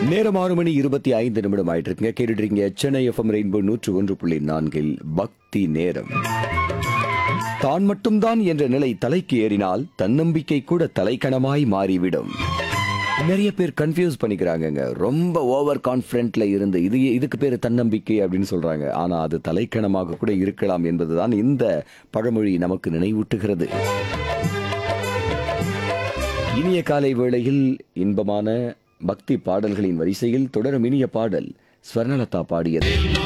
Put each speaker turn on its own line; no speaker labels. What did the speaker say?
நேரம் ஆறு மணி இருபத்தி ஐந்து நிமிடம் ஆயிட்டு இருக்குங்க கேட்டுட்டு இருக்கீங்க சென்னை எஃப்எம் ரெயின்போ நூற்று ஒன்று புள்ளி நான்கில் பக்தி நேரம் தான் மட்டும்தான் என்ற நிலை தலைக்கு ஏறினால் தன்னம்பிக்கை கூட தலைக்கணமாய் மாறிவிடும் நிறைய பேர் கன்ஃபியூஸ் பண்ணிக்கிறாங்கங்க ரொம்ப ஓவர் கான்ஃபிடென்ட்ல இருந்து இது இதுக்கு பேர் தன்னம்பிக்கை அப்படின்னு சொல்றாங்க ஆனா அது தலைக்கணமாக கூட இருக்கலாம் என்பதுதான் இந்த பழமொழி நமக்கு நினைவூட்டுகிறது இனிய காலை வேளையில் இன்பமான பக்தி பாடல்களின் வரிசையில் தொடரும் இனிய பாடல் ஸ்வர்ணலதா பாடியது